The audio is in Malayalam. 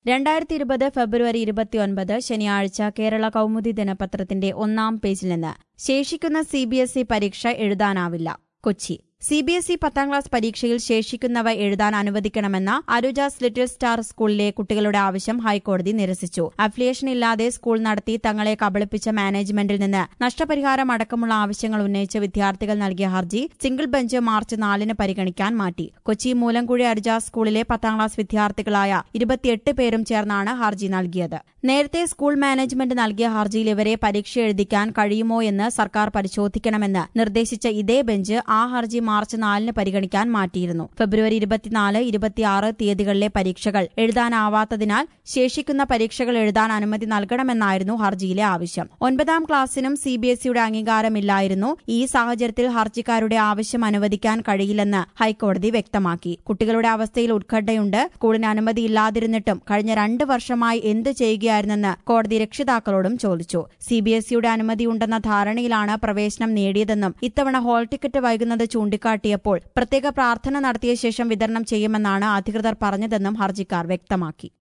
രണ്ടായിരത്തി ഇരുപത് ഫെബ്രുവരി ഇരുപത്തിയൊൻപത് ശനിയാഴ്ച കേരള കൗമുദി ദിനപത്രത്തിന്റെ ഒന്നാം പേജിൽ നിന്ന് ശേഷിക്കുന്ന സി ബി എസ് ഇ പരീക്ഷ എഴുതാനാവില്ല Kochi C B S E പത്താം ക്ലാസ് പരീക്ഷയിൽ ശേഷിക്കുന്നവ എഴുതാൻ അനുവദിക്കണമെന്ന അരുജാസ് ലിറ്റിൽ സ്റ്റാർ സ്കൂളിലെ കുട്ടികളുടെ ആവശ്യം ഹൈക്കോടതി നിരസിച്ചു അഫിലിയേഷൻ ഇല്ലാതെ സ്കൂൾ നടത്തി തങ്ങളെ കബളിപ്പിച്ച മാനേജ്മെന്റിൽ നിന്ന് നഷ്ടപരിഹാരം അടക്കമുള്ള ആവശ്യങ്ങൾ ഉന്നയിച്ച് വിദ്യാർത്ഥികൾ നൽകിയ ഹർജി സിംഗിൾ ബെഞ്ച് മാർച്ച് നാലിന് പരിഗണിക്കാൻ മാറ്റി കൊച്ചി മൂലംകുഴി അരുജാസ് സ്കൂളിലെ പത്താം ക്ലാസ് വിദ്യാർത്ഥികളായ ഇരുപത്തിയെട്ട് പേരും ചേർന്നാണ് ഹർജി നൽകിയത് നേരത്തെ സ്കൂൾ മാനേജ്മെന്റ് നൽകിയ ഹർജിയിൽ ഇവരെ പരീക്ഷ എഴുതിക്കാൻ കഴിയുമോ എന്ന് സർക്കാർ പരിശോധിക്കണമെന്ന് നിർദ്ദേശിച്ച ഇതേ ബെഞ്ച് ആ ഹർജി മാർച്ച് നാലിന് പരിഗണിക്കാൻ മാറ്റിയിരുന്നു ഫെബ്രുവരി ഇരുപത്തിനാല് ഇരുപത്തിയാറ് തീയതികളിലെ പരീക്ഷകൾ എഴുതാനാവാത്തതിനാൽ ശേഷിക്കുന്ന പരീക്ഷകൾ എഴുതാൻ അനുമതി നൽകണമെന്നായിരുന്നു ഹർജിയിലെ ആവശ്യം ഒൻപതാം ക്ലാസ്സിനും സി ബി എസ് ഇയുടെ അംഗീകാരമില്ലായിരുന്നു ഈ സാഹചര്യത്തിൽ ഹർജിക്കാരുടെ ആവശ്യം അനുവദിക്കാൻ കഴിയില്ലെന്ന് ഹൈക്കോടതി വ്യക്തമാക്കി കുട്ടികളുടെ അവസ്ഥയിൽ ഉത്കണ്ഠയുണ്ട് സ്കൂളിന് അനുമതിയില്ലാതിരുന്നിട്ടും കഴിഞ്ഞ രണ്ട് വർഷമായി എന്ത് ചെയ്യുകയായിരുന്നെന്ന് കോടതി രക്ഷിതാക്കളോടും ചോദിച്ചു സി ബി എസ് ഇയുടെ അനുമതിയുണ്ടെന്ന ധാരണയിലാണ് പ്രവേശനം നേടിയതെന്നും ഇത്തവണ ഹാൾ ടിക്കറ്റ് വൈകുന്നത് ചൂണ്ടിക്കാട്ടിയപ്പോൾ പ്രത്യേക പ്രാർത്ഥന നടത്തിയ ശേഷം വിതരണം ചെയ്യുമെന്നാണ് അധികൃതർ പറഞ്ഞതെന്നും ഹർജിക്കാർ വ്യക്തമാക്കി